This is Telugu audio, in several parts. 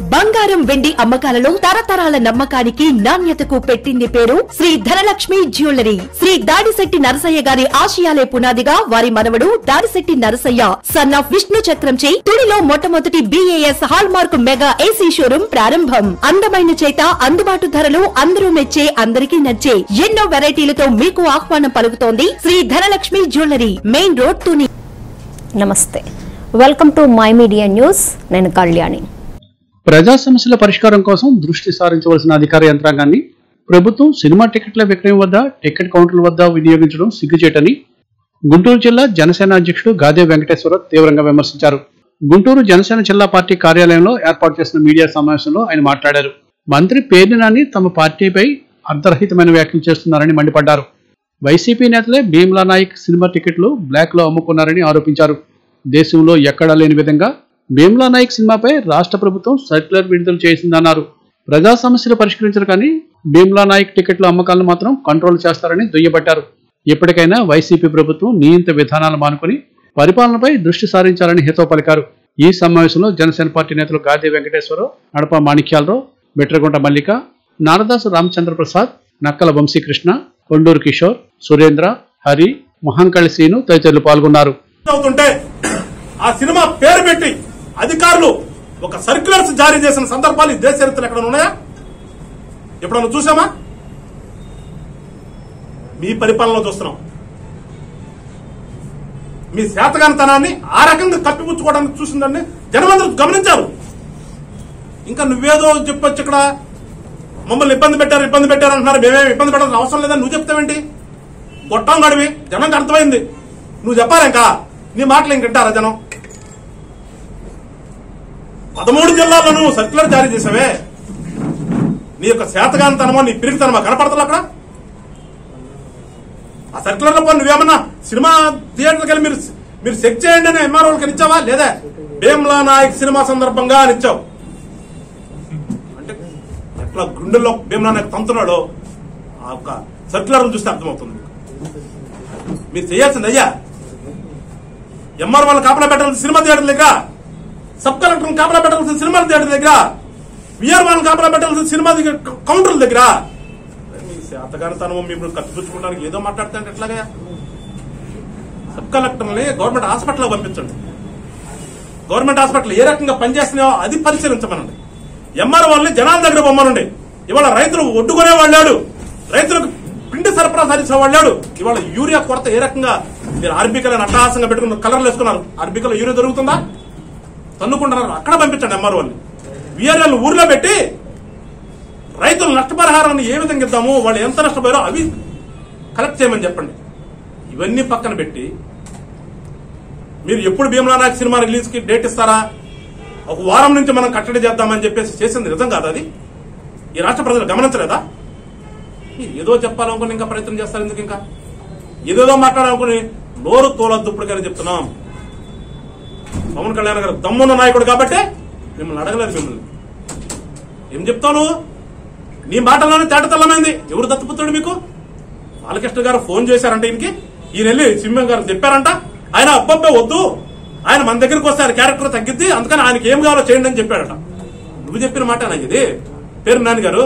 బంగారం వెండి అమ్మకాలలో తరతరాల నమ్మకానికి నాణ్యతకు పెట్టింది పేరు శ్రీ ధనలక్ష్మి జ్యువెలరీ శ్రీ దాడిశెట్టి నరసయ్య గారి ఆశయాలే పునాదిగా వారి మనవడు దాడిశెట్టి నరసయ్య సన్ ఆఫ్ విష్ణు చక్రంచే తుడిలో మొట్టమొదటి BAS hallmark mega AC showroom ప్రారంభం అందమైన చేత అందుబాటు ధరలు అందరూ మెచ్చే అందరికీ నచ్చే ఎన్నో వెరైటీలతో మీకు ఆహ్వానం పలుకుతోంది Shri Dhanalakshmi jewellery main road Tuni నమస్తే welcome to my media news నేను కళ్యాణి ప్రజా సమస్యల పరిష్కారం కోసం దృష్టి సారించవలసిన అధికార యంత్రాంగాన్ని ప్రభుత్వం సినిమా టికెట్ల విక్రయం వద్ద టికెట్ కౌంటర్ల వద్ద వినియోగించడం సిగ్గుచేటని గుంటూరు జిల్లా జనసేన అధ్యక్షుడు గాదే వెంకటేశ్వరరావు తీవ్రంగా విమర్శించారు గుంటూరు జనసేన జిల్లా పార్టీ కార్యాలయంలో ఏర్పాటు చేసిన మీడియా సమావేశంలో ఆయన మాట్లాడారు మంత్రి పేర్ని నాని తమ పార్టీపై అర్ధరహితమైన వ్యాఖ్యలు చేస్తున్నారని మండిపడ్డారు వైసీపీ నేతలే భీమ్లా నాయక్ సినిమా టికెట్లు బ్లాక్ లో అమ్ముకున్నారని ఆరోపించారు దేశంలో ఎక్కడా లేని విధంగా భీమ్లా నాయక్ సినిమాపై రాష్ట్ర ప్రభుత్వం సర్క్యులర్ విడుదల చేసిందన్నారు ప్రజా సమస్యలు పరిష్కరించరు కానీ భీమ్లా నాయక్ టికెట్ల అమ్మకాలను మాత్రం కంట్రోల్ చేస్తారని దుయ్యబట్టారు ఇప్పటికైనా వైసీపీ ప్రభుత్వం నియంత్ర విధానాలు మానుకొని పరిపాలనపై దృష్టి సారించాలని హితవు పలికారు ఈ సమావేశంలో జనసేన పార్టీ నేతలు గాది వెంకటేశ్వరరావు నడప మాణిక్యాలరావు బెట్రగుంట మల్లిక నారదాసు రామచంద్ర ప్రసాద్ నక్కల వంశీకృష్ణ కొండూరు కిషోర్ సురేంద్ర హరి మహంకళి శ్రీను తదితరులు పాల్గొన్నారు అవుతుంటే ఆ సినిమా పేరు పెట్టి అధికారులు ఒక సర్క్యులర్స్ జారీ చేసిన సందర్భాలు ఈ దేశ చరిత్రలో ఎక్కడ ఉన్నాయా ఎప్పుడన్నా చూసామా మీ పరిపాలనలో చూస్తున్నాం మీ శాతగానితనాన్ని ఆ రకంగా కప్పిపుచ్చుకోవడానికి చూసిందని జనమందరూ గమనించారు ఇంకా నువ్వేదో చెప్పొచ్చు ఇక్కడ మమ్మల్ని ఇబ్బంది పెట్టారు ఇబ్బంది పెట్టారు అంటున్నారు మేమేమి ఇబ్బంది పెట్టాల్సిన అవసరం లేదని నువ్వు చెప్తావేంటి గొట్టం గడివి జనంకి అర్థమైంది నువ్వు చెప్పాలి ఇంకా నీ మాటలు ఇంకంటారా జనం పదమూడు జిల్లాల్లో నువ్వు సర్క్యులర్ జారీ చేసావే నీ యొక్క శాతగానితనమో నీ పిరిగితనమో కనపడతా అక్కడ ఆ సర్క్యులర్ లో పోనీ నువ్వేమన్నా సినిమా థియేటర్కి వెళ్ళి మీరు మీరు చెక్ చేయండి అని ఎంఆర్ఓకి ఇచ్చావా లేదా భీమ్లా నాయక్ సినిమా సందర్భంగా అని ఇచ్చావు అంటే ఎట్లా గుండెల్లో భీమ్లా నాయక్ తంతున్నాడో ఆ యొక్క సర్క్యులర్ చూస్తే అర్థమవుతుంది మీకు. మీరు చేయాల్సింది అయ్యా ఎంఆర్ వాళ్ళు కాపలా పెట్టాల్సిన సినిమా థియేటర్ దగ్గర సబ్ కలెక్టర్ కాపలా పెట్టాల్సిన సినిమా థియేటర్ దగ్గర విఆర్ వాళ్ళని కాపలా పెట్టాల్సిన సినిమా దగ్గర కౌంటర్ల దగ్గర మీ శాతగానితనం మిమ్మల్ని కప్పిపుచ్చుకోవడానికి ఏదో మాట్లాడుతుంటే ఎట్లాగా సబ్ కలెక్టర్ని గవర్నమెంట్ హాస్పిటల్ పంపించండి గవర్నమెంట్ హాస్పిటల్ ఏ రకంగా పనిచేస్తున్నాయో అది పరిశీలించమనండి ఎంఆర్ వాళ్ళని జనాల దగ్గర బొమ్మనండి ఇవాళ రైతులు ఒడ్డుకునే వాళ్ళాడు రైతులకు పిండి సరఫరా సాధించిన వాళ్ళాడు ఇవాళ యూరియా కొరత ఏ రకంగా మీరు ఆర్బికలను అట్టహాసంగా పెట్టుకున్న కలర్లు వేసుకున్నారు ఆర్బికలో యూరియా దొరుకుతుందా తన్నుకుంటున్నారు అక్కడ పంపించండి ఎంఆర్ వాళ్ళని విఆర్ఎల్ ఊర్లో పెట్టి రైతుల నష్టపరిహారాన్ని ఏ విధంగా ఇద్దాము వాళ్ళు ఎంత నష్టపోయారో అవి కలెక్ట్ చేయమని చెప్పండి ఇవన్నీ పక్కన పెట్టి మీరు ఎప్పుడు భీమలా నాయక్ సినిమా రిలీజ్ కి డేట్ ఇస్తారా ఒక వారం నుంచి మనం కట్టడి చేద్దామని చెప్పేసి చేసింది నిజం కాదు అది ఈ రాష్ట్ర ప్రజలు గమనించలేదా మీరు ఏదో చెప్పాలనుకుని ఇంకా ప్రయత్నం చేస్తారు ఎందుకు ఇంకా ఏదేదో మాట్లాడాలనుకుని నోరు తోలొద్దు ఇప్పుడు కానీ చెప్తున్నాం పవన్ కళ్యాణ్ గారు దమ్మున్న నాయకుడు కాబట్టి మిమ్మల్ని అడగలేదు మిమ్మల్ని ఏం చెప్తావు నువ్వు నీ మాటల్లోనే తేటతల్లమైంది ఎవరు దత్తపుత్రుడు మీకు బాలకృష్ణ గారు ఫోన్ చేశారంట ఈయనకి ఈయన వెళ్ళి సింహం గారు చెప్పారంట ఆయన అబ్బబ్బే వద్దు ఆయన మన దగ్గరికి వస్తే ఆయన క్యారెక్టర్ తగ్గిద్ది అందుకని ఆయనకి ఏం కావాలో చేయండి అని చెప్పాడట నువ్వు చెప్పిన మాట నాకు ఇది పేరు నాని గారు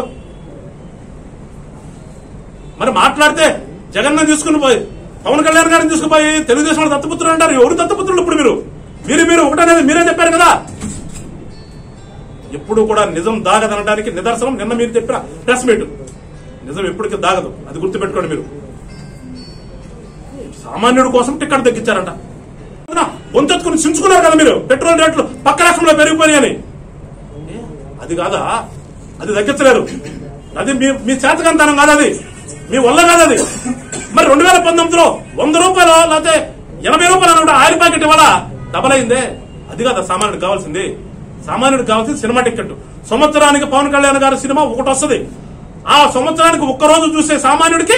మరి మాట్లాడితే జగన్ తీసుకుని పోయి పవన్ కళ్యాణ్ గారిని తీసుకుపోయి తెలుగుదేశం వాళ్ళు దత్తపుత్రులు అంటారు ఎవరు దత్తపుత్రులు ఇప్పుడు మీరు మీరు మీరు ఒకటనేది మీరే చెప్పారు కదా ఎప్పుడు కూడా నిజం దాగదనడానికి నిదర్శనం నిన్న మీరు చెప్పిన ప్రెస్ మీట్ నిజం ఎప్పటికీ దాగదు అది గుర్తుపెట్టుకోండి మీరు సామాన్యుడి కోసం టికెట్ తగ్గించారంట వంతెత్తుకుని చించుకున్నారు కదా మీరు పెట్రోల్ రేట్లు పక్క రాష్ట్రంలో పెరిగిపోయాయని ఏ, అది కాదా అది తగ్గించలేదు అది మీ మీ చేతకంతనం కాదు అది మీ వల్ల కాదు అది మరి రెండు వేల పంతొమ్మిదిలో వంద రూపాయలు లేకపోతే ఎనభై రూపాయలు అనుకుంటే ఆయిల్ ప్యాకెట్ ఇవ్వాలా డబల్ అయిందే అది కాదా సామాన్యుడికి కావాల్సింది సామాన్యుడికి కావాల్సింది సినిమా టికెట్ సంవత్సరానికి పవన్ కళ్యాణ్ గారి సినిమా ఒకటి వస్తుంది ఆ సంవత్సరానికి ఒక్క రోజు చూసే సామాన్యుడికి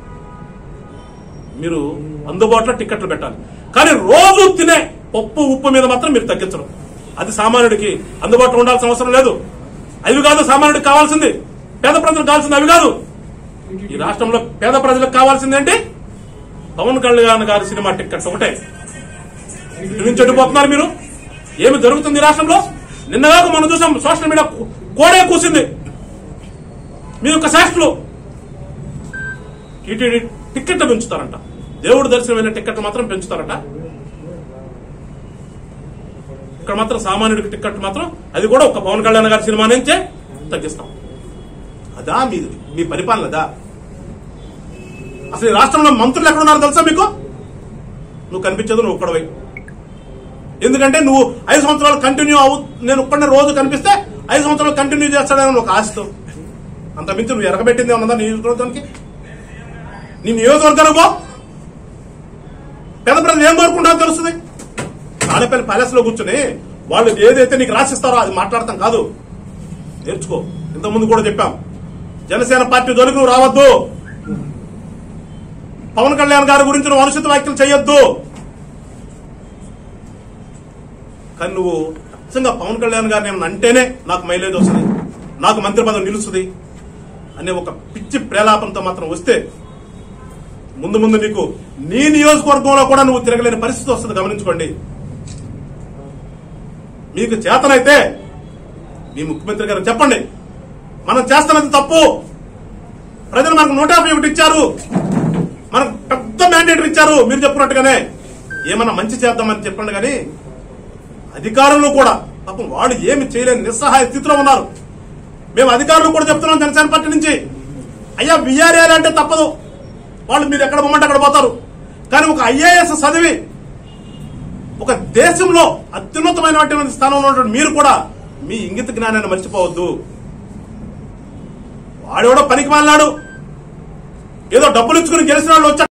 మీరు అందుబాటులో టికెట్లు పెట్టాలి కానీ రోజు తినే పప్పు ఉప్పు మీద మాత్రం మీరు తగ్గించడం అది సామాన్యుడికి అందుబాటులో ఉండాల్సిన అవసరం లేదు అవి కాదు సామాన్యుడికి కావాల్సింది పేద ప్రజలకు కావాల్సింది అవి కాదు ఈ రాష్ట్రంలో పేద ప్రజలకు కావాల్సింది ఏంటి పవన్ కళ్యాణ్ గారి సినిమా టికెట్స్ ఒకటే ఇటు నుంచి ఎడిపోతున్నారు మీరు ఏమి జరుగుతుంది ఈ రాష్ట్రంలో నిన్నగాక మనం చూసాం సోషల్ మీడియా కో- కోడే కూసింది మీ యొక్క శాస్త్రులు టీటీడీ టిక్కెట్లు పెంచుతారంట దేవుడు దర్శనమైన టిక్కెట్లు మాత్రం పెంచుతారట ఇక్కడ మాత్రం సామాన్యుడికి టిక్కెట్ మాత్రం అది కూడా ఒక పవన్ కళ్యాణ్ గారి సినిమా నుంచే తగ్గిస్తాం అదా మీ మీ పరిపాలన అదా అసలు ఈ రాష్ట్రంలో మంత్రులు ఎక్కడున్నారో తెలుసా మీకు నువ్వు కనిపించదు నువ్వు ఒక్కడవై ఎందుకంటే నువ్వు ఐదు సంవత్సరాలు కంటిన్యూ అవు నేను ఒక్కడనే రోజు కనిపిస్తే ఐదు సంవత్సరాలు కంటిన్యూ చేస్తాడని ఒక ఆశతో అంత మించి నువ్వు ఎరగబెట్టింది ఉన్నదా నీ నియోజకవర్గానికి నీ నియోజకవర్గానికి పో పెద్ద ప్రజలు ఏం కోరుకుంటారో తెలుస్తుంది ఆడపల్లి ప్యాలెస్ లో కూర్చుని వాళ్ళు ఏదైతే నీకు రాసిస్తారో అది మాట్లాడతాం కాదు నేర్చుకో ఇంతకుముందు కూడా చెప్పాం జనసేన పార్టీ జోలికి నువ్వు రావద్దు పవన్ కళ్యాణ్ గారి గురించి నువ్వు అనుచిత వ్యాఖ్యలు చేయొద్దు కానీ నువ్వు నిజంగా పవన్ కళ్యాణ్ గారిని ఏమన్నా అంటేనే నాకు మైలేజ్ వస్తుంది నాకు మంత్రి పదవి నిలుస్తుంది అనే ఒక పిచ్చి ప్రేలాపంతో మాత్రం వస్తే ముందు ముందు నీకు నీ నియోజకవర్గంలో కూడా నువ్వు తిరగలేని పరిస్థితి వస్తుంది గమనించుకోండి మీకు చేతనైతే మీ ముఖ్యమంత్రి గారు చెప్పండి మనం చేస్తున్నది తప్పు ప్రజలు మనకు నూట యాభై ఒకటి ఇచ్చారు మనకు పెద్ద మ్యాండేట్ ఇచ్చారు మీరు చెప్పినట్టుగానే ఏమన్నా మంచి చేద్దామని చెప్పండి కానీ అధికారులు కూడా పాపం వాళ్ళు ఏమి చేయలేని నిస్సహాయ స్థితిలో ఉన్నారు మేము అధికారులు కూడా చెప్తున్నాం జనసేన పార్టీ నుంచి అయ్యా విఆర్ఏలు అంటే తప్పదు వాళ్ళు మీరు ఎక్కడ పొమ్మంటే అక్కడ పోతారు కానీ ఒక ఐఏఎస్ చదివి ఒక దేశంలో అత్యున్నతమైనటువంటి స్థానంలో ఉన్నటువంటి మీరు కూడా మీ ఇంగిత జ్ఞానాన్ని మర్చిపోవద్దు వాడెవడో పనికి మాలినాడు ఏదో డబ్బులు ఇచ్చుకుని గెలిచిన వాళ్ళు వచ్చారు